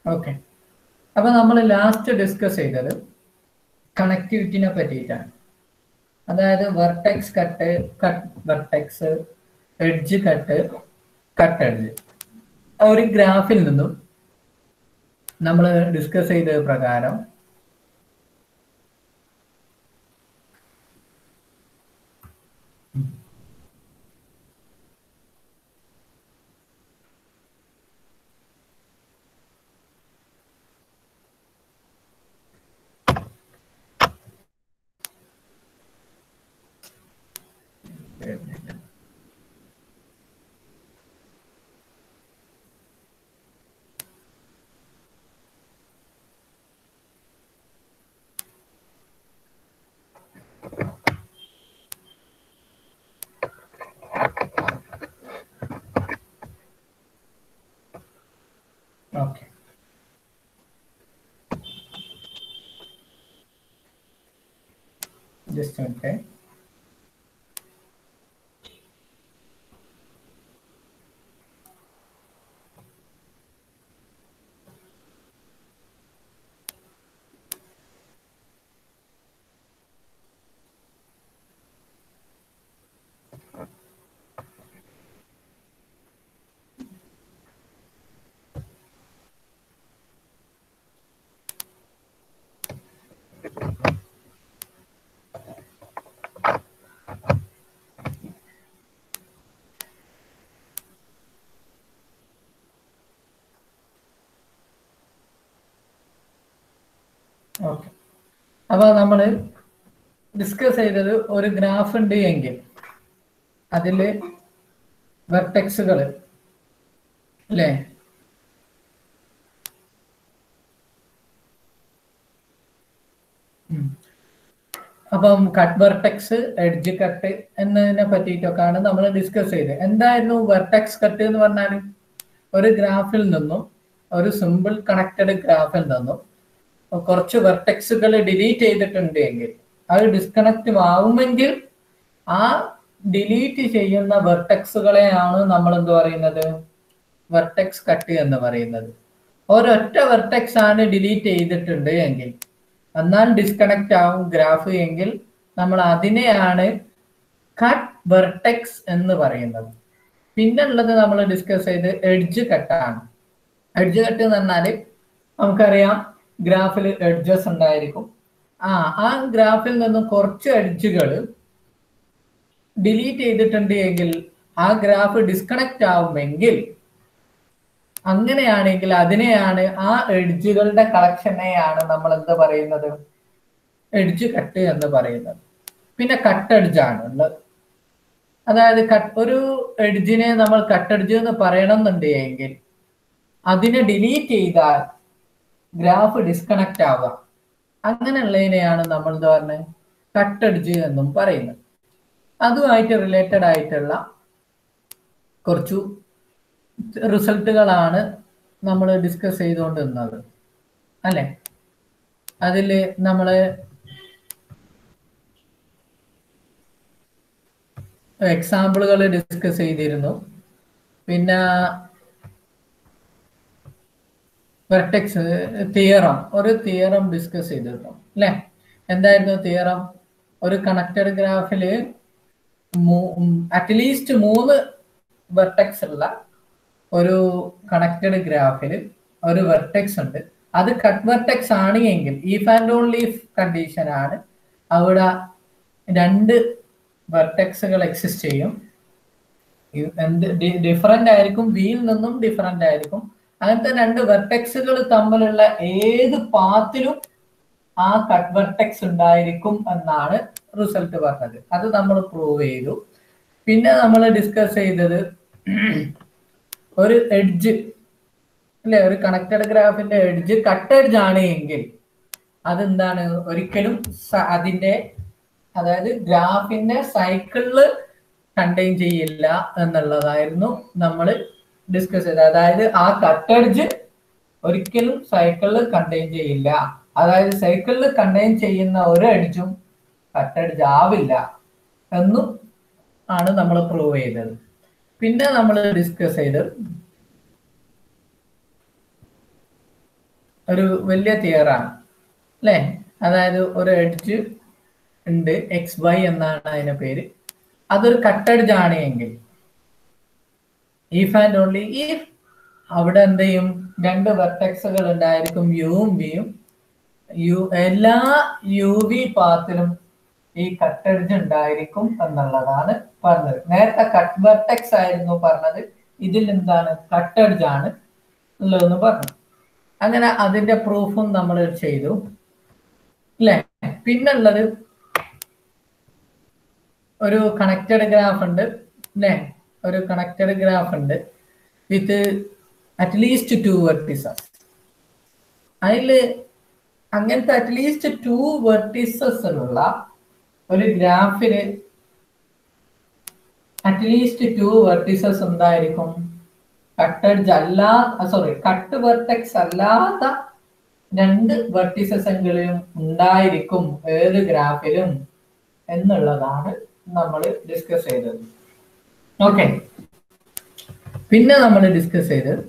Okay അപ്പൊ നമ്മൾ last discuss ചെയ്തത് കണക്ടിവിറ്റിനെ പറ്റിയിട്ടാണ് അതായത് vertex cut cut vertex edge cut cut edge ഒരു ഗ്രാഫിൽ നിന്നും നമ്മൾ ഡിസ്കസ് ചെയ്ത പ്രകാരം ഓക്കെ ജസ്റ്റ് ഓക്കെ ഓക്കെ അപ്പൊ നമ്മൾ ഡിസ്കസ് ചെയ്തത് ഒരു ഗ്രാഫ് ഉണ്ട് എങ്കിൽ അതില് വെർട്ടെക്സുകൾ അല്ലേ ഉം. അപ്പം കട്ട് വെർട്ടെക്സ് എഡ്ജ് കട്ട് എന്നതിനെ പറ്റിയിട്ടൊക്കെയാണ് നമ്മൾ ഡിസ്കസ് ചെയ്തത് എന്തായിരുന്നു വെർട്ടെക്സ് കട്ട് എന്ന് പറഞ്ഞാൽ ഒരു ഗ്രാഫിൽ നിന്നും ഒരു സിമ്പിൾ കണക്റ്റഡ് ഗ്രാഫിൽ നിന്നും കുറച്ച് വെർട്ടെക്സുകൾ ഡിലീറ്റ് ചെയ്തിട്ടുണ്ട് എങ്കിൽ അത് ഡിസ്കണക്റ്റ് ആവുമെങ്കിൽ ആ ഡിലീറ്റ് ചെയ്യുന്ന വെർട്ടെക്സുകളെയാണ് നമ്മൾ എന്ത് പറയുന്നത് വെർട്ടെക്സ് കട്ട് എന്ന് പറയുന്നത് ഒരൊറ്റ വെർട്ടെക്സ് ആണ് ഡിലീറ്റ് ചെയ്തിട്ടുണ്ട് എങ്കിൽ എന്നാൽ ഡിസ്കണക്റ്റ് ആവും ഗ്രാഫ് എങ്കിൽ നമ്മൾ അതിനെയാണ് കട്ട് വെർട്ടെക്സ് എന്ന് പറയുന്നത് പിന്നുള്ളത് നമ്മൾ ഡിസ്കസ് ചെയ്ത് എഡ്ജ് കട്ടാണ് എഡ്ജ് കട്ട് എന്ന് പറഞ്ഞാൽ നമുക്കറിയാം ഗ്രാഫിൽ എഡ്ജസ് ഉണ്ടായിരിക്കും ആ ആ ഗ്രാഫിൽ നിന്നും കുറച്ച് എഡ്ജുകൾ ഡിലീറ്റ് ചെയ്തിട്ടുണ്ട് എങ്കിൽ ആ ഗ്രാഫ് ഡിസ്കണക്റ്റ് ആവുമെങ്കിൽ അങ്ങനെയാണെങ്കിൽ അതിനെയാണ് ആ എഡ്ജുകളുടെ കളക്ഷനെയാണ് നമ്മൾ എന്ത് പറയുന്നത് എഡ്ജ് കട്ട് എന്ന് പറയുന്നത് പിന്നെ കട്ട് എഡ്ജ് ആണ് ഉള്ളത് അതായത് കട്ട് ഒരു എഡ്ജിനെ നമ്മൾ കട്ട് എഡ്ജ് എന്ന് പറയണം എന്നുണ്ടെങ്കിൽ അതിനെ ഡിലീറ്റ് ചെയ്താൽ ഗ്രാഫ് ഡിസ്കണക്റ്റ് ആവുക അങ്ങനെയുള്ളതിനെയാണ് നമ്മൾ എന്താ പറഞ്ഞത് കട്ട് എഡ്ജ് എന്നും പറയുന്നത് അതുമായിട്ട് റിലേറ്റഡ് ആയിട്ടുള്ള കുറച്ചു റിസൾട്ടുകളാണ് നമ്മൾ ഡിസ്കസ് ചെയ്തുകൊണ്ടിരുന്നത് അല്ലെ അതിൽ നമ്മൾ എക്സാമ്പിളുകൾ ഡിസ്കസ് ചെയ്തിരുന്നു പിന്നെ വെർട്ടെക്സ് തിയറം ഒരു തിയറം ഡിസ്കസ് ചെയ്തിരുന്നു അല്ലെ എന്തായിരുന്നു തിയറം ഒരു കണക്റ്റഡ് ഗ്രാഫിൽ അറ്റ്ലീസ്റ്റ് മൂന്ന് വെർട്ടെക്സ് ഉള്ള ഒരു കണക്റ്റഡ് ഗ്രാഫിൽ ഒരു വെർട്ടെക്സ് ഉണ്ട് അത് കട്ട് വെർട്ടെക്സ് ആണ് എങ്കിൽ ഈഫ് ആൻഡ് ഓൺലി കണ്ടീഷൻ ആണ് അവിടെ രണ്ട് വെർട്ടെക്സുകൾ എക്സിസ്റ്റ് ചെയ്യും എന്ത് ഡിഫറെന്റ് ആയിരിക്കും വിയിൽ നിന്നും ഡിഫറെന്റ് ആയിരിക്കും അങ്ങനത്തെ രണ്ട് വെർട്ടെക്സുകൾ തമ്മിലുള്ള ഏത് പാത്തിലും ആ കട്ട് വെർട്ടെക്സ് ഉണ്ടായിരിക്കും എന്നാണ് റിസൾട്ട് പറഞ്ഞത് അത് നമ്മൾ പ്രൂവ് ചെയ്തു പിന്നെ നമ്മൾ ഡിസ്കസ് ചെയ്തത് ഒരു എഡ്ജ് അല്ലെ ഒരു കണക്റ്റഡ് ഗ്രാഫിന്റെ എഡ്ജ് കട്ട് എഡ്ജ് ആണ് എങ്കിൽ അതെന്താണ് ഒരിക്കലും അതിന്റെ അതായത് ഗ്രാഫിന്റെ സൈക്കിളില് കണ്ടെയ്ൻ ചെയ്യില്ല എന്നുള്ളതായിരുന്നു നമ്മൾ ഡിസ്കസ് ചെയ്തത് അതായത് ആ കട്ട് എഡ്ജ് ഒരിക്കലും സൈക്കിളിൽ കണ്ടെയ്ൻ ചെയ്യില്ല അതായത് സൈക്കിളിൽ കണ്ടെയ്ൻ ചെയ്യുന്ന ഒരു എഡ്ജും കട്ട് എഡ്ജ് ആവില്ല എന്നും ആണ് നമ്മൾ പ്രൂവ് ചെയ്തത് പിന്നെ നമ്മൾ ഡിസ്കസ് ചെയ്ത് ഒരു വലിയ തിയറാണ് അല്ലേ അതായത് ഒരു എഡ്ജ് ഉണ്ട് എക്സ് വൈ എന്നാണ് അതിന്റെ പേര് അതൊരു കട്ടെഡ്ജ് ആണ് എങ്കിൽ ഇഫ് ആൻഡ് ഓൺലി ഇഫ് അവിടെ എന്ത് ചെയ്യും രണ്ട് വെർട്ടെക്സുകൾ ഉണ്ടായിരിക്കും യുവും വിയും യു എല്ലാ യു വി പാത്തിലും ഈ കട്ടെഡ്ജ് ഉണ്ടായിരിക്കും എന്നുള്ളതാണ് പറഞ്ഞത് നേരത്തെ കട്ട് വെർട്ടെക്സ് ആയിരുന്നു പറഞ്ഞത് ഇതിൽ എന്താണ് കട്ടെഡ്ജ് ആണ് ഉള്ളതെന്ന് പറഞ്ഞു അങ്ങനെ അതിന്റെ പ്രൂഫും നമ്മൾ ചെയ്തു അല്ലേ പിന്നുള്ളത് ഒരു കണക്റ്റഡ് ഗ്രാഫ് ഉണ്ട് അല്ലേ ഒരു കണക്റ്റഡ് ഗ്രാഫ് ഉണ്ട് വിത്ത് അറ്റ്ലീസ്റ്റ് ടു വെർട്ടിസസ് അതിൽ അങ്ങനത്തെ അറ്റ്ലീസ്റ്റ് ടു വെർട്ടിസസ് ഉള്ള ഒരു ഗ്രാഫില് അറ്റ്ലീസ്റ്റ് ടു വെർട്ടിസസ് എന്തായിരിക്കും കട്ടഡ്ജ് അല്ലാത്ത സോറി കട്ട് വെർട്ടെക്സ് അല്ലാത്ത രണ്ട് വെർട്ടിസസ് എങ്കിലും ഉണ്ടായിരിക്കും ഏത് ഗ്രാഫിലും എന്നുള്ളതാണ് നമ്മൾ ഡിസ്കസ് ചെയ്തത് ഓക്കെ പിന്നെ നമ്മൾ ഡിസ്കസ് ചെയ്തത്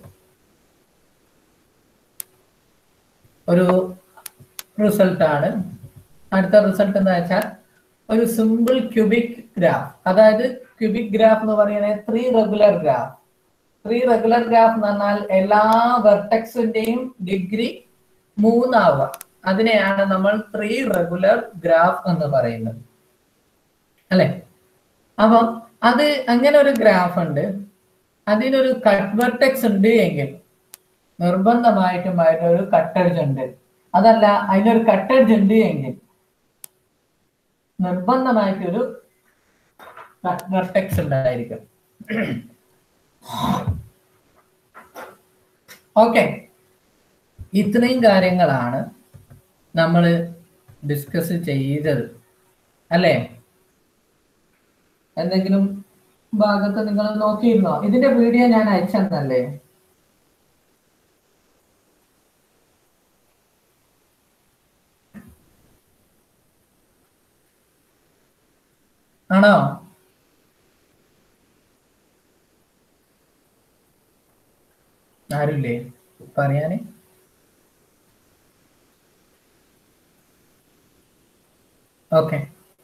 ഒരു റിസൾട്ട് ആണ് അടുത്ത റിസൾട്ട് എന്താ വെച്ചാൽ ഒരു സിമ്പിൾ ക്യൂബിക് ഗ്രാഫ് അതായത് ക്യൂബിക് ഗ്രാഫ് എന്ന് പറയുന്നത് three regular graph three regular graph എന്ന് പറഞ്ഞാൽ എല്ലാ വെർട്ടെക്സിന്റെയും ഡിഗ്രി മൂന്നാവുക അതിനെയാണ് നമ്മൾ ത്രീ റെഗുലർ ഗ്രാഫ് എന്ന് പറയുന്നത് അല്ലെ അപ്പം അത് അങ്ങനെ ഒരു ഗ്രാഫ് ഉണ്ട് അതിനൊരു കട്ട് വെർട്ടെക്സ് ഉണ്ട് എങ്കിൽ നിർബന്ധമായിട്ടും അതിനൊരു കട്ടഡ്ജ് ഉണ്ട് അതല്ല അതിനൊരു കട്ടഡ്ജ് ഉണ്ട് എങ്കിൽ നിർബന്ധമായിട്ടൊരു കട്ട് വെർട്ടെക്സ് ഉണ്ടായിരിക്കും ഓക്കെ ഇത്രയും കാര്യങ്ങളാണ് നമ്മൾ ഡിസ്കസ് ചെയ്തത് അല്ലേ എന്തെങ്കിലും ഭാഗത്ത് നിങ്ങൾ നോക്കിയിരുന്നോ ഇതിന്റെ വീഡിയോ ഞാൻ അയച്ചെന്നല്ലേ ആണോ ആരുല്ലേ പറയാന് ഓക്കെ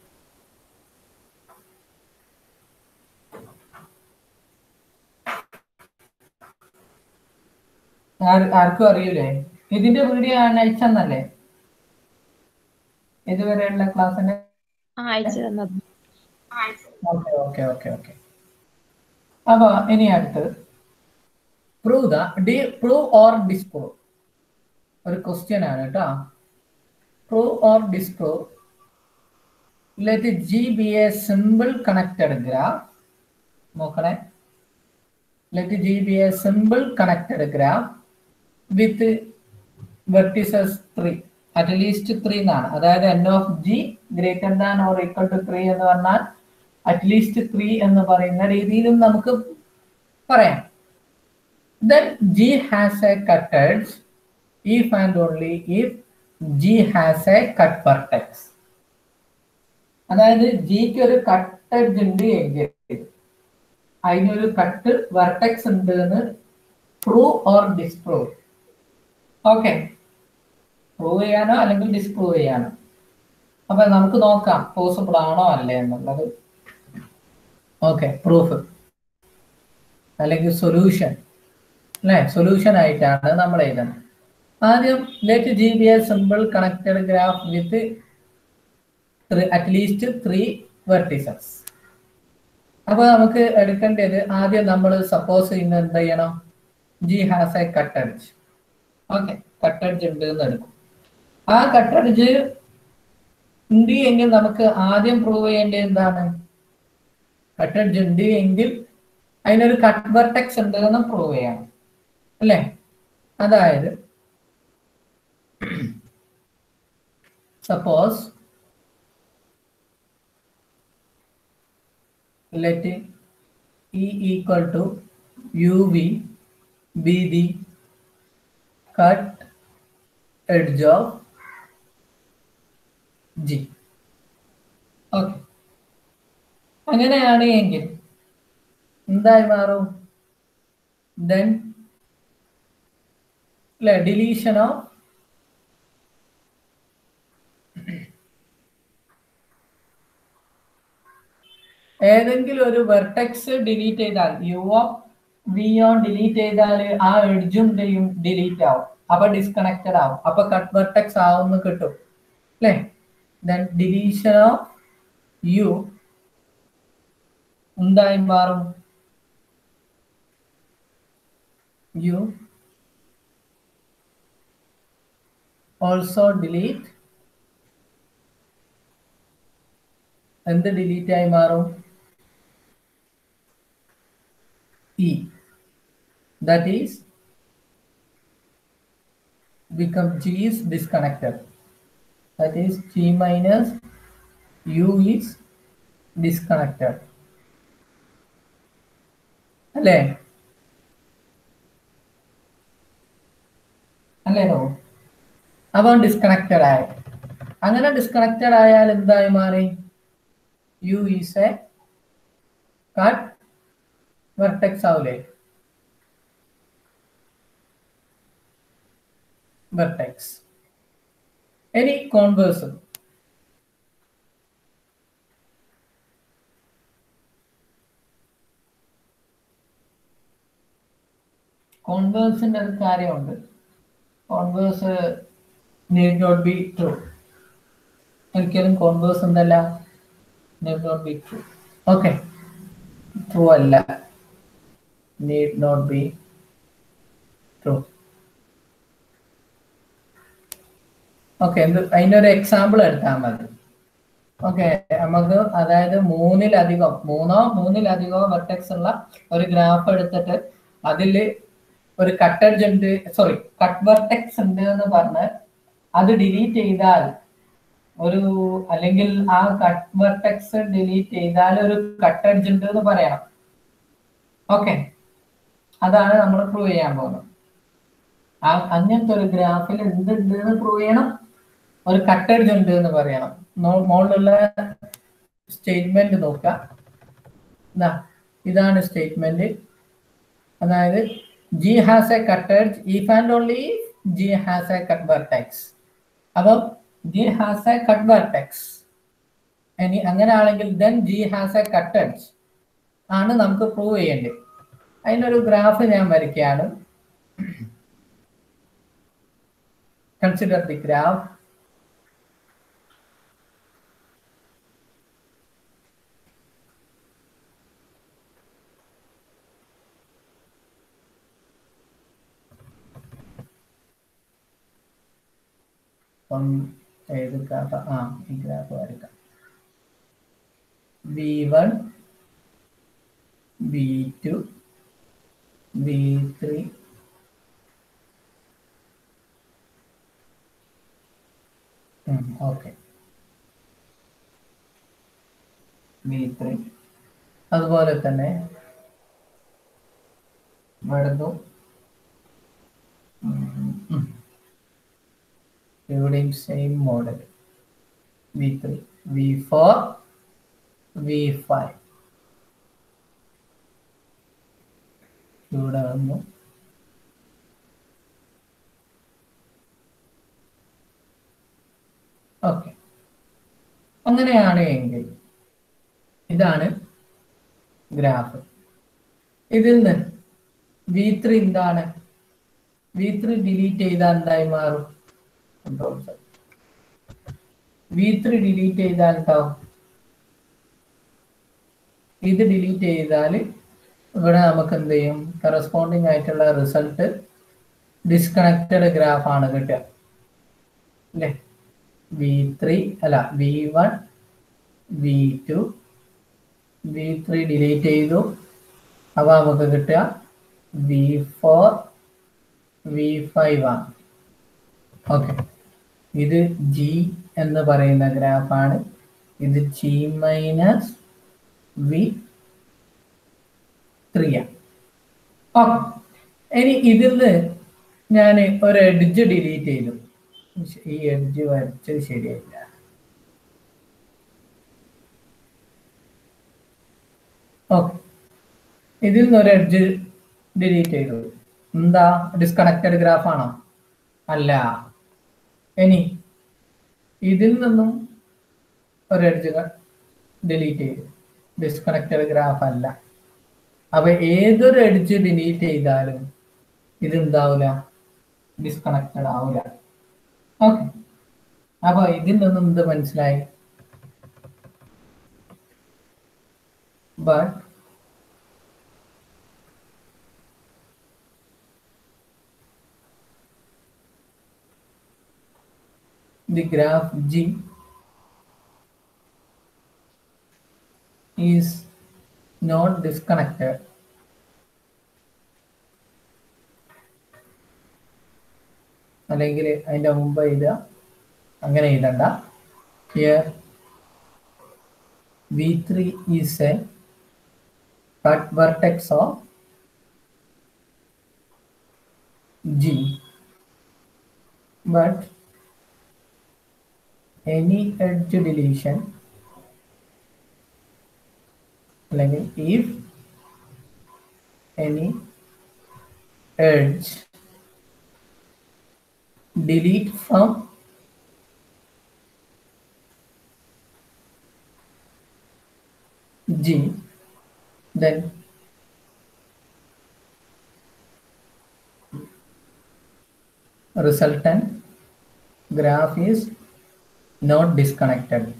ആർക്കും അറിയൂലേ ഇതിന്റെ വീഡിയോ ഞാൻ അയച്ചെന്നല്ലേ ഇതുവരെയുള്ള ക്ലാസ്സിന്റെ ആ അയച്ചു തന്നത് ഓക്കെ ഓക്കെ ഓക്കെ ഓക്കെ അപ്പൊ ഇനി അടുത്തത് പ്രൂവ് ദ ഡി പ്രൂവ് ഓർ ഡിസ്പ്രൂവ് ഒരു ക്വസ്റ്റ്യൻ ആണ് കേട്ടോ prove or disprove let G be a simple connected graph നോക്കണേ let G be a simple connected graph with vertices three at least three എന്നാണ് അതായത് N of G greater than or equal to three എന്ന് പറഞ്ഞാൽ at least three എന്ന് പറയുന്ന രീതിയിലും നമുക്ക് പറയാം then g has a cut edge if and only if g has a cut vertex അതായത് ജിക്ക് ഒരു കട്ട് എഡ്ജ് ഉണ്ട് എങ്കിൽ അതിനൊരു കട്ട് വെർട്ടെക്സ് ഉണ്ട് എന്ന് prove or disprove okay prove ചെയ്യാനോ അല്ലെങ്കിൽ ഡിസ്പ്രൂവ് ചെയ്യാനോ അപ്പൊ നമുക്ക് നോക്കാം പോസിബിൾ ആണോ അല്ലേ എന്നുള്ളത് ഓക്കെ പ്രൂഫ് അല്ലെങ്കിൽ സൊല്യൂഷൻ അല്ലെ സൊല്യൂഷൻ ആയിട്ടാണ് നമ്മൾ എഴുതുന്നത് ആദ്യം let G be a simple connected graph with at least three vertices അപ്പൊ നമുക്ക് എടുക്കേണ്ടത് ആദ്യം നമ്മൾ സപ്പോസ് ചെയ്യുന്നത് എന്ത് ചെയ്യണം G has a cut edge okay cut edge ഉണ്ട് എന്ന് എടുക്കും ആ കട്ടഡ്ജ് ഉണ്ട് എങ്കിൽ നമുക്ക് ആദ്യം പ്രൂവ് ചെയ്യേണ്ടത് എന്താണ് കട്ടഡ്ജ് ഉണ്ട് എങ്കിൽ അതിനൊരു കട്ട് വെർട്ടെക്സ് ഉണ്ട് എന്ന് പ്രൂവ് ചെയ്യണം അല്ലേ അതായത് suppose let E equal to U V be the cut edge of G okay അങ്ങനെയാണ് എങ്കിൽ എന്തായി മാറും ദെൻ അല്ലെ ഡിലീഷൻ ഓഫ് ഏതെങ്കിലും ഒരു വെർട്ടെക്സ് ഡിലീറ്റ് ചെയ്താൽ U of V on delete ചെയ്താൽ ആ എഡ്ജും ചെയ്യും ഡിലീറ്റ് ആവും അപ്പൊ ഡിസ്കണക്റ്റഡ് ആവും അപ്പൊ കട്ട് വെർട്ടെക്സ് ആവുമെന്ന് കിട്ടും അല്ലേ ദെൻ ഡിലീഷൻ ഓഫ് യു എന്തായി മാറും യു ഓൾസോ ഡിലീറ്റ് എന്ത് ഡിലീറ്റ് ആയി മാറും E that is become G is disconnected. That is G minus U is disconnected. അല്ലേ അല്ലേനോ അവൻ ഡിസ്കണക്റ്റഡ് ആയി അങ്ങനെ ഡിസ്കണക്റ്റഡ് ആയാൽ എന്തായി മാറി U is a cut vertex ആവൂലേ vertex. Any conversion. കോൺവേഴ്സിന്റെ ഒരു കാര്യമുണ്ട് converse need not be true ഒരിക്കലും കോൺവേഴ്സ് എന്തല്ല need not be true okay true അല്ല need not be true okay എന്ത് അതിന്റെ ഒരു എക്സാമ്പിൾ എടുത്താൽ മതി ഓക്കെ നമുക്ക് അതായത് മൂന്നിലധികം മൂന്നോ മൂന്നിലധികമോ വെർട്ടെക്സ് ഉള്ള ഒരു ഗ്രാഫ് എടുത്തിട്ട് അതിൽ ഒരു കട്ടഡ്ജ് ഉണ്ട് സോറി കട്ട് വെർട്ടെക്സ് ഉണ്ട് എന്ന് പറഞ്ഞ് അത് ഡിലീറ്റ് ചെയ്താൽ ഒരു അല്ലെങ്കിൽ ആ കട്ട് വെർട്ടെക്സ് ഡിലീറ്റ് ചെയ്താൽ ഒരു കട്ടഡ്ജ് ഉണ്ട് എന്ന് പറയണം ഓക്കെ അതാണ് നമ്മൾ പ്രൂവ് ചെയ്യാൻ പോകുന്നത് ആ അങ്ങനത്തെ ഒരു ഗ്രാഫിൽ എന്തുണ്ട് എന്ന് പ്രൂവ് ചെയ്യണം ഒരു കട്ടഡ്ജ് ഉണ്ട് എന്ന് പറയണം മുകളിലുള്ള സ്റ്റേറ്റ്മെന്റ് നോക്കുക ഇതാ ഇതാണ് സ്റ്റേറ്റ്മെന്റ് അതായത് G has a cut edge if and only G has a cut vertex അപ്പം G has a cut vertex ഇനി അങ്ങനെ ആണെങ്കിൽ then G has a cut edge ആണ് നമുക്ക് പ്രൂവ് ചെയ്യേണ്ടത് അതിനൊരു ഗ്രാഫ് ഞാൻ വരയ്ക്കുകയാണ് കൺസിഡർ ദി ഗ്രാഫ് അപ്പം ഏത് ഗ്രാഫ് ആ ഈ ഗ്രാഫ് വരയ്ക്കാം V one V two V three okay V three അതുപോലെ തന്നെ വരുന്നു ഇവിടെയും same model V three V four V five ഇവിടെ വന്നു ഓക്കെ അങ്ങനെയാണ് എങ്കിൽ ഇതാണ് ഗ്രാഫ് ഇതിൽ നിന്ന് വി ത്രീ എന്താണ് വി ത്രീ ഡിലീറ്റ് ചെയ്താൽ എന്തായി മാറും കൺട്രോൾ വി ത്രീ ഡിലീറ്റ് ചെയ്താൽ ഉണ്ടാവും ഇത് ഡിലീറ്റ് ചെയ്താൽ ഇവിടെ നമുക്ക് എന്ത് ചെയ്യും കറസ്പോണ്ടിങ് ആയിട്ടുള്ള റിസൾട്ട് ഡിസ്കണക്റ്റഡ് ഗ്രാഫ് ആണ് കിട്ടുക അല്ലേ വി ത്രീ അല്ല V one V two V three delete ചെയ്തു അപ്പോൾ നമുക്ക് കിട്ടുക വി ഫോർ വി ഫൈവ് ആണ് ഓക്കെ ഇത് ജി എന്ന് പറയുന്ന ഗ്രാഫാണ് ഇത് ജി മൈനസ് വി ത്രീ ആണ് ഓക്കെ ഇനി ഇതിൽ നിന്ന് ഞാൻ ഒരു എഡ്ജ് ഡിലീറ്റ് ചെയ്തു ഈ എഡ്ജ് വരച്ചത് ശരിയായില്ല ഓക്കെ ഇതിൽ നിന്ന് ഒരു എഡ്ജ് ഡിലീറ്റ് ചെയ്തു എന്താ ഡിസ്കണക്റ്റഡ് ഗ്രാഫ് ആണോ അല്ല ഇനി ഇതിൽ നിന്നും ഒരു എഡ്ജ് ഡിലീറ്റ് ചെയ്തു ഡിസ്കണക്റ്റഡ് ഗ്രാഫ് അല്ല അപ്പൊ ഏതൊരു എഡ്ജ് ഡിലീറ്റ് ചെയ്താലും ഇത് എന്താവില്ല ഡിസ്കണക്റ്റഡ് ആവില്ല ഓക്കെ അപ്പൊ ഇതിൽ നിന്നും എന്ത് മനസ്സിലായി but the graph G is not disconnected. അല്ലെങ്കിൽ അതിന്റെ മുമ്പ് എഴുതുക അങ്ങനെ എഴുതണ്ട here V three is a cut vertex of G but any edge deletion അല്ലെങ്കിൽ if any edge delete from G then resultant graph is not disconnected.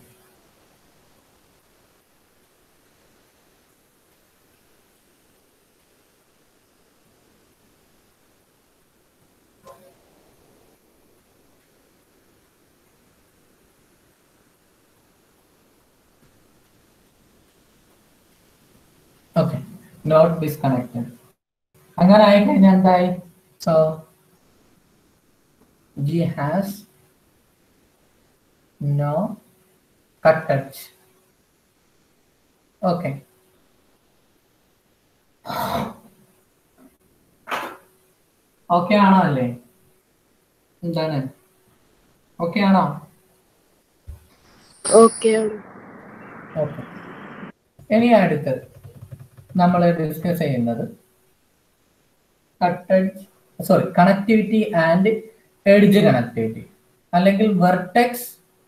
Okay, not disconnected. അങ്ങനെ ആയി കഴിഞ്ഞാൽ എന്തായി so G has no cut touch okay okay ആണോ അല്ലേ എന്താണ് okay ആണോ okay okay ഇനി അടുത്തത് നമ്മൾ ഡിസ്കസ് ചെയ്യുന്നത് cut edge sorry connectivity and edge connectivity അല്ലെങ്കിൽ വെർട്ടെക്സ്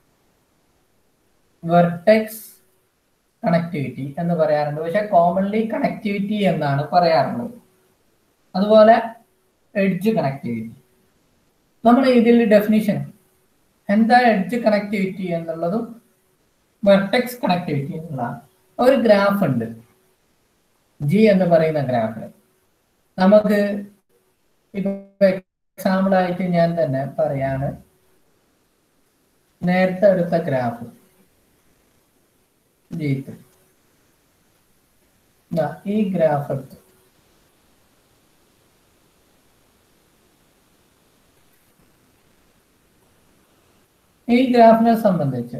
വെർട്ടെക്സ് കണക്ടിവിറ്റി എന്ന് പറയാറുണ്ട് പക്ഷെ കോമൺലി കണക്ടിവിറ്റി എന്നാണ് പറയാറുള്ളത് അതുപോലെ എഡ്ജ് കണക്ടിവിറ്റി നമ്മൾ ഇതിൽ ഡെഫിനിഷൻ എന്താ എഡ്ജ് കണക്ടിവിറ്റി എന്നുള്ളതും വെർട്ടെക്സ് കണക്ടിവിറ്റി എന്നുള്ളതാണ് ഒരു ഗ്രാഫ് ഉണ്ട് ജി എന്ന് പറയുന്ന ഗ്രാഫിൽ നമുക്ക് ഇപ്പൊ എക്സാമ്പിൾ ആയിട്ട് ഞാൻ തന്നെ പറയാണ് നേരത്തെ എടുത്ത ഗ്രാഫ് ജി ഈ ഗ്രാഫ് എടുത്തു ഈ ഗ്രാഫിനെ സംബന്ധിച്ച്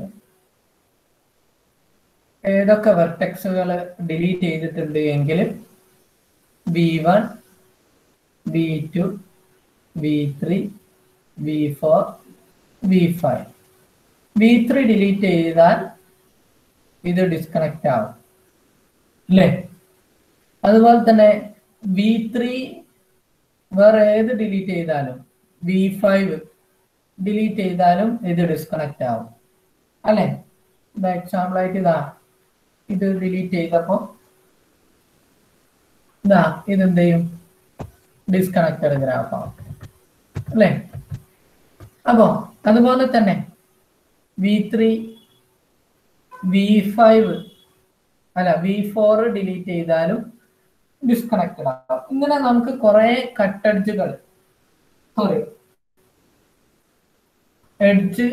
ഏതൊക്കെ വെർട്ടെക്സുകൾ ഡിലീറ്റ് ചെയ്തിട്ടുണ്ട് എങ്കിൽ V one V two V three V four V five V three delete ചെയ്താൽ ഇത് ഡിസ്കണക്റ്റ് ആവും അല്ലേ അതുപോലെ തന്നെ വി ത്രീ വേറെ ഏത് ഡിലീറ്റ് ചെയ്താലും വി ഫൈവ് ഡിലീറ്റ് ചെയ്താലും ഇത് ഡിസ്കണക്റ്റ് ആവും അല്ലേ എക്സാമ്പിൾ ആയിട്ട് ഇതാ ഇത് ഡിലീറ്റ് ചെയ്തപ്പോ ഇതാ ഇതെന്ത് ചെയ്യും ഡിസ്കണക്റ്റഡ് ഗ്രാഫ് ആവും അല്ലേ അപ്പോ അതുപോലെ തന്നെ വി ത്രീ വി ഫൈവ് അല്ല വി ഫോർ ഡിലീറ്റ് ചെയ്താലും ഡിസ്കണക്റ്റഡ് ആവും ഇങ്ങനെ നമുക്ക് കുറെ കട്ടഡ്ജുകൾ സോറി എഡ്ജ്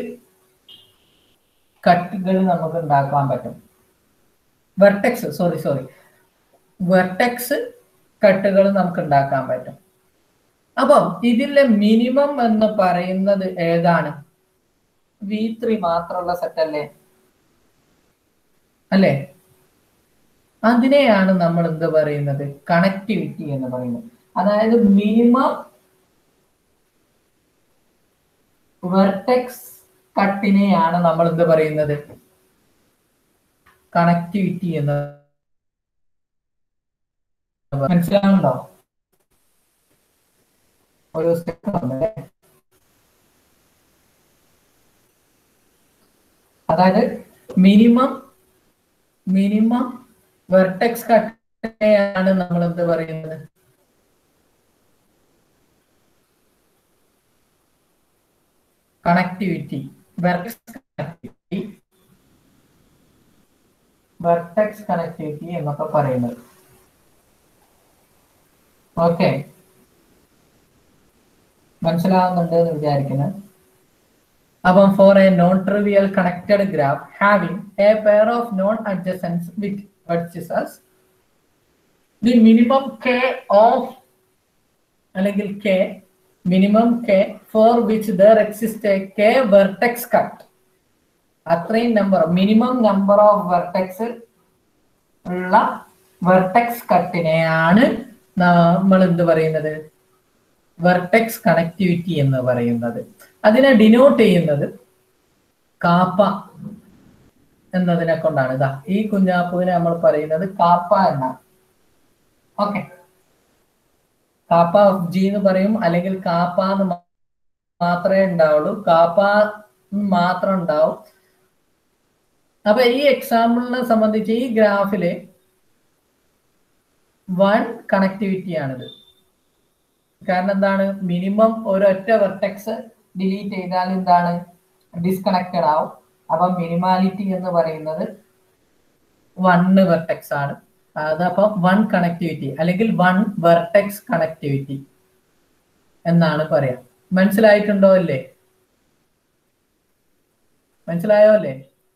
കട്ടുകൾ നമുക്ക് ഉണ്ടാക്കാൻ പറ്റും വെർട്ടെക്സ് സോറി സോറി വെർട്ടെക്സ് കട്ടുകൾ നമുക്ക് ഉണ്ടാക്കാൻ പറ്റും അപ്പം ഇതിലെ മിനിമം എന്ന് പറയുന്നത് ഏതാണ് വി ത്രീ മാത്രമുള്ള സെറ്റ് അല്ലേ അല്ലേ അതിനെയാണ് നമ്മൾ എന്ത് പറയുന്നത് കണക്ടിവിറ്റി എന്ന് പറയുന്നത് അതായത് മിനിമം വെർട്ടെക്സ് കട്ടിനെയാണ് നമ്മൾ എന്ത് പറയുന്നത് കണക്ടിവിറ്റി എന്ന് മനസ്സിലാവുന്നുണ്ടോ ഒരു സ്റ്റെപ്പ് വന്നല്ലേ അതായത് മിനിമം മിനിമം വെർട്ടെക്സ് കട്ടിനെയാണ് നമ്മൾ എന്ത് പറയുന്നത് connectivity vertex connectivity vertex connectivity എന്നൊക്കെ പറയുന്നത് ഓക്കെ മനസ്സിലാവുന്നുണ്ട് എന്ന് വിചാരിക്കുന്നു അപ്പം for a non trivial connected graph having a pair of non adjacence with vertices the minimum K of അല്ലെങ്കിൽ K minimum K for which there exist a K vertex cut അത്രയും number minimum number of vertex ഉള്ള vertex കട്ടിനെയാണ് നമ്മൾ എന്ത് പറയുന്നത് vertex connectivity എന്ന് പറയുന്നത് അതിനെ ഡിനോട്ട് ചെയ്യുന്നത് കാപ്പ എന്നതിനെ കൊണ്ടാണ് ഇതാ ഈ കുഞ്ഞാപ്പുവിനെ നമ്മൾ പറയുന്നത് കാപ്പ എന്നാണ് ഓക്കെ കാപ്പ ഓഫ് ജി എന്ന് പറയും അല്ലെങ്കിൽ കാപ്പ എന്ന് മാത്രമേ ഉണ്ടാവുള്ളൂ കാപ്പ മാത്രം ഉണ്ടാവും അപ്പൊ ഈ എക്സാമ്പിളിനെ സംബന്ധിച്ച് ഈ ഗ്രാഫില് വൺ കണക്ടിവിറ്റി ആണിത് കാരണം എന്താണ് മിനിമം ഒരൊറ്റ വെർട്ടെക്സ് ഡിലീറ്റ് ചെയ്താൽ എന്താണ് ഡിസ്കണക്റ്റഡ് ആവും അപ്പൊ മിനിമാലിറ്റി എന്ന് പറയുന്നത് വണ്ണ് വെർട്ടെക്സ് ആണ് അതപ്പോ വൺ കണക്ടിവിറ്റി അല്ലെങ്കിൽ വൺ വെർട്ടെക്സ് കണക്ടിവിറ്റി എന്നാണ് പറയാ മനസ്സിലായിട്ടുണ്ടോ അല്ലേ മനസ്സിലായോ അല്ലേ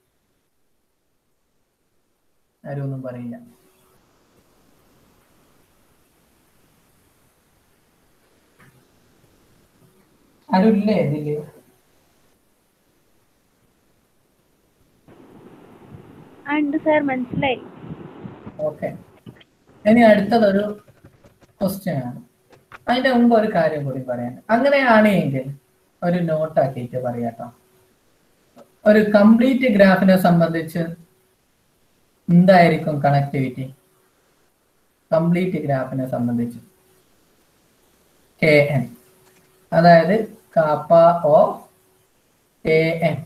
ആരും ഒന്നും പറയില്ല ആരും ഇല്ലേ ഇതില് ആ ഉണ്ട് സാർ മനസ്സിലായി ഓക്കെ ഇനി അടുത്തതൊരു ക്വസ്റ്റ്യൻ ആണ് അതിന്റെ മുമ്പ് ഒരു കാര്യം കൂടി പറയാൻ അങ്ങനെയാണ് എങ്കിൽ ഒരു നോട്ട് ആക്കിയിട്ട് പറയാട്ടോ ഒരു കംപ്ലീറ്റ് ഗ്രാഫിനെ സംബന്ധിച്ച് എന്തായിരിക്കും കണക്ടിവിറ്റി കംപ്ലീറ്റ് ഗ്രാഫിനെ സംബന്ധിച്ച് കെ എൻ അതായത് കാപ്പ ഓഫ് കെ എൻ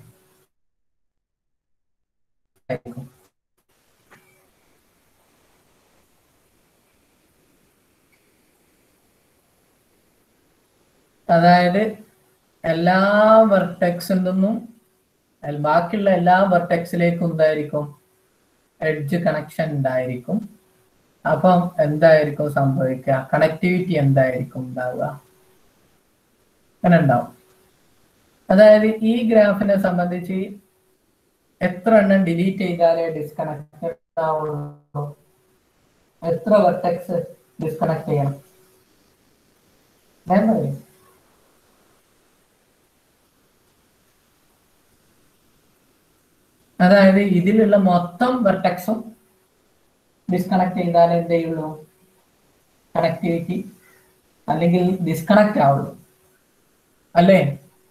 ആയിരിക്കും അതായത് എല്ലാ വെർട്ടെക്സിൽ നിന്നും അല്ല, ബാക്കിയുള്ള എല്ലാ വെർട്ടെക്സിലേക്കും എന്തായിരിക്കും എഡ്ജ് കണക്ഷൻ ഉണ്ടായിരിക്കും അപ്പം എന്തായിരിക്കും സംഭവിക്കുക കണക്ടിവിറ്റി എന്തായിരിക്കും ഉണ്ടാവുക അങ്ങനെ ഉണ്ടാവും അതായത് ഈ ഗ്രാഫിനെ സംബന്ധിച്ച് എത്ര എണ്ണം ഡിലീറ്റ് ചെയ്താലേ ഡിസ്കണക്ട് ആവുള്ളൂ എത്ര വെർട്ടെക്സ് ഡിസ്കണക്ട് ചെയ്യണം ഞാൻ പറയും അതായത് ഇതിലുള്ള മൊത്തം വെർട്ടെക്സും ഡിസ്കണക്ട് ചെയ്താൽ എന്ത് ചെയ്യുള്ളൂ കണക്ടിവിറ്റി അല്ലെങ്കിൽ ഡിസ്കണക്ട് ആവുള്ളൂ അല്ലേ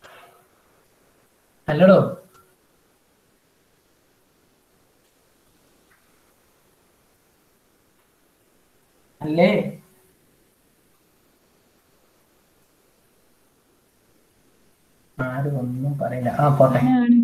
അല്ലടോ അല്ലേ ആരും ഒന്നും പറയില്ല ആ പോട്ടെ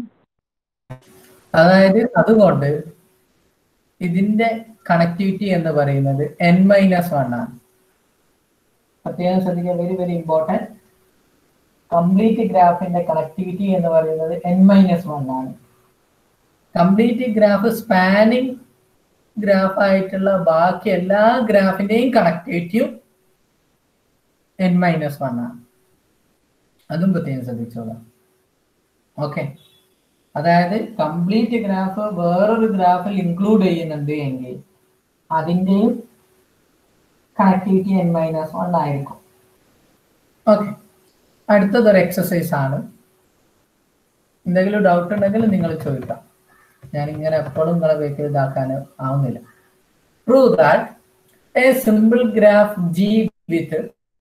അതായത് അതുകൊണ്ട് ഇതിന്റെ കണക്ടിവിറ്റി എന്ന് പറയുന്നത് എൻ മൈനസ് വൺ ആണ് പ്രത്യേകം ശ്രദ്ധിക്കുക വെരി വെരി ഇമ്പോർട്ടൻറ്റ് കംപ്ലീറ്റ് ഗ്രാഫിന്റെ കണക്ടിവിറ്റി എന്ന് പറയുന്നത് എൻ മൈനസ് വൺ ആണ് കംപ്ലീറ്റ് ഗ്രാഫ് സ്പാനിങ് ഗ്രാഫ് ആയിട്ടുള്ള ബാക്കി എല്ലാ ഗ്രാഫിന്റെയും കണക്ടിവിറ്റിയും എൻ മൈനസ് വൺ ആണ് അതും പ്രത്യേകം ശ്രദ്ധിച്ചോളാം ഓക്കെ അതായത് കംപ്ലീറ്റ് ഗ്രാഫ് വേറൊരു ഗ്രാഫിൽ ഇൻക്ലൂഡ് ചെയ്യുന്നുണ്ട് എങ്കിൽ അതിൻ്റെയും കണക്ടിവിറ്റി എൻ മൈനസ് വൺ ആയിരിക്കും ഓക്കെ അടുത്തതൊരു എക്സസൈസ് ആണ് എന്തെങ്കിലും ഡൗട്ട് ഉണ്ടെങ്കിൽ നിങ്ങൾ ചോദിക്കാം ഞാൻ ഇങ്ങനെ എപ്പോഴും നിങ്ങളെ വെക്ക് ഇതാക്കാൻ ആവുന്നില്ല prove that a simple graph G with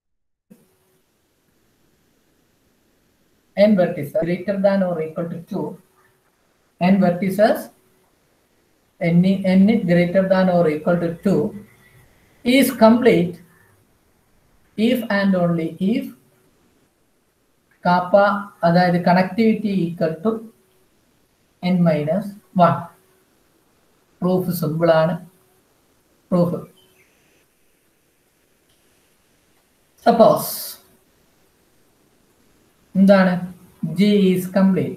n vertices greater than or equal to 2 n vertices n, n greater than or equal to 2 is complete if and only if kappa അതായത് connectivity equal to N minus one proof simple ആണ് proof suppose എന്താണ് G is complete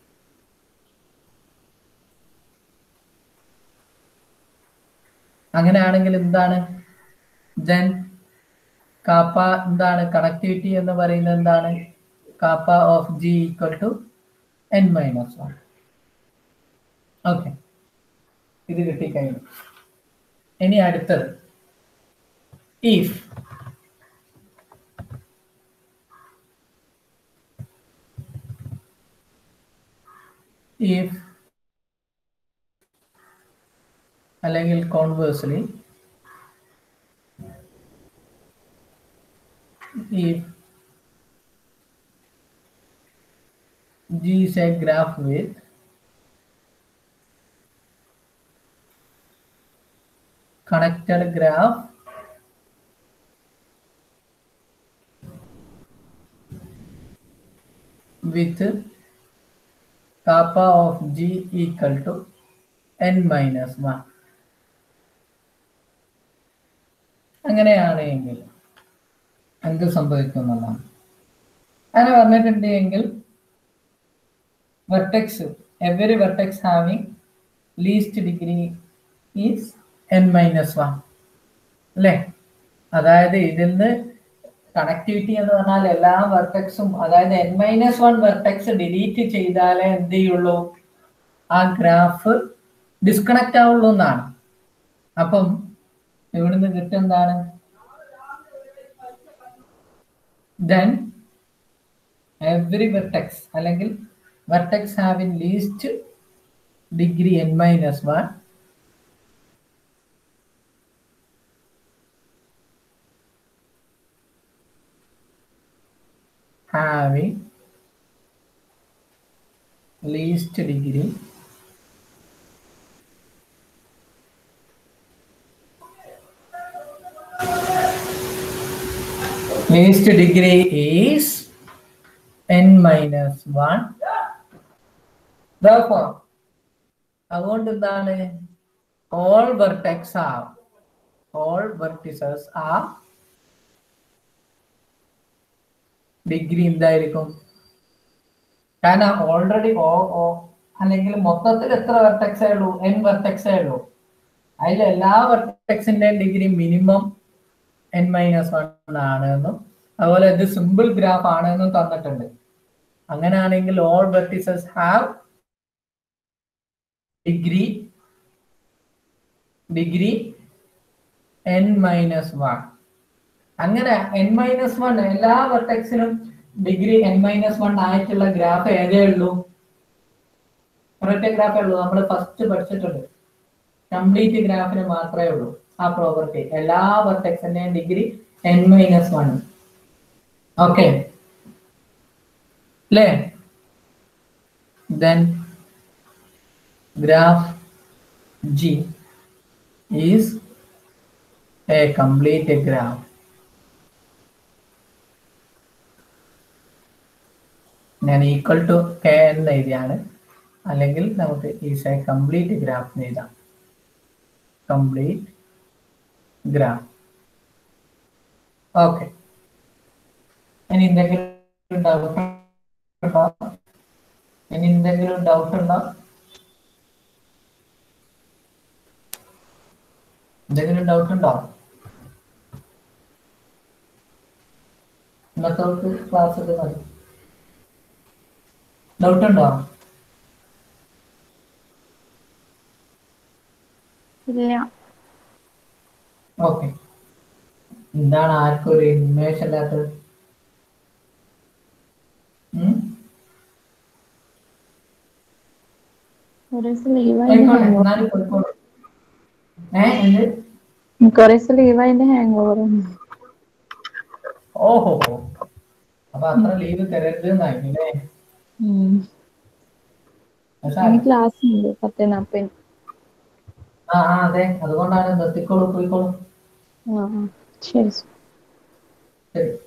അങ്ങനെയാണെങ്കിൽ എന്താണ് then kappa എന്താണ് connectivity എന്ന് പറയുന്നത് എന്താണ് kappa of G equal to N minus one okay ഇത് കിട്ടിക്കഴിഞ്ഞു ഇനി അടുത്തത് if if അല്ലെങ്കിൽ conversely if G is a graph with connected graph with kappa of G equal to n minus 1. അങ്ങനെയാണ് എങ്കിൽ എന്ത് സംഭവിക്കും എന്നുള്ളതാണ് അങ്ങനെ പറഞ്ഞിട്ടുണ്ട് എങ്കിൽ vertex every vertex having least degree is N minus one അല്ലേ അതായത് ഇതിൽ നിന്ന് കണക്ടിവിറ്റി എന്ന് പറഞ്ഞാൽ എല്ലാ വെർട്ടെക്സും അതായത് N minus one vertex delete ചെയ്താലേ എന്ത് ചെയ്യുള്ളൂ ആ ഗ്രാഫ് ഡിസ്കണക്ട് ആവുള്ളൂ എന്നാണ് അപ്പം ഇവിടുന്ന് കിട്ടും എന്താണ് ദെൻ എവറി വെർട്ടെക്സ് അല്ലെങ്കിൽ vertex having least degree N minus one having least degree least degree is n minus 1 therefore അതുകൊണ്ട് എന്താണ് all vertex are all vertices are degree എന്തായിരിക്കും കാരണം ഓൾറെഡി ഓ ഓ അല്ലെങ്കിൽ മൊത്തത്തിൽ എത്ര വെർട്ടെക്സേ ഉള്ളൂ എൻ വെർട്ടെക്സേ ഉള്ളൂ അതിൽ എല്ലാ വെർട്ടെക്സിന്റെയും degree minimum N minus one ആണ് എന്നും അതുപോലെ ഇത് സിമ്പിൾ ഗ്രാഫ് ആണ് എന്നും തന്നിട്ടുണ്ട് അങ്ങനെയാണെങ്കിൽ all vertices have degree degree N minus one അങ്ങനെ എൻ മൈനസ് വൺ എല്ലാ വെർട്ടെക്സിനും ഡിഗ്രി എൻ മൈനസ് വൺ ആയിട്ടുള്ള ഗ്രാഫ് ഏതേ ഉള്ളൂ ഒരൊറ്റ ഗ്രാഫേ ഉള്ളൂ നമ്മൾ ഫസ്റ്റ് പഠിച്ചിട്ടുണ്ട് കംപ്ലീറ്റ് ഗ്രാഫിന് മാത്രമേ ഉള്ളൂ ആ പ്രോപ്പർട്ടി എല്ലാ വെർട്ടെക്സിന്റെയും degree N minus one okay അല്ലേ then graph G is a complete graph ഞാൻ ഈക്വൽ ടു കെ എന്ന് എഴുതിയാണ് അല്ലെങ്കിൽ നമുക്ക് ഈസ് എ കംപ്ലീറ്റ് ഗ്രാഫ് എഴുതാം കംപ്ലീറ്റ് ഗ്രാഫ് ഓക്കെ ഇനി എന്തെങ്കിലും ഡൗട്ട് ഉണ്ടോ ഇനി എന്തെങ്കിലും ഡൗട്ട് ഉണ്ടോ എന്തെങ്കിലും ഡൗട്ട് ഉണ്ടോ ഇന്നത്തെ ക്ലാസ് മതി ഡൗട്ട് ഉണ്ടോ ഇല്ല ഓക്കെ എന്താണ് ആർക്കും ഒരു ഇൻഫർമേഷൻ ഇല്ലാത്തത് ഉം? കുറേ ദിവസം ലീവ് ആയിക്കോട്ടെ അതിന്റെ എന്നാലും പോയിക്കോളൂ ഏ എന്ത് കുറേ ദിവസം ലീവ് അതിന്റെ ഹാങ് ഓവർ ഓഹോ അപ്പൊ അത്ര ലീവ് തരരുത് എന്നായില്ലേ ക്ലാസ് ഉണ്ട് പത്ത് നാപ്പതിന് ആ ആ അതെ അതുകൊണ്ടാണ് നിർത്തിക്കോളൂ പോയിക്കോളൂ ആ ആ ശരി ശരി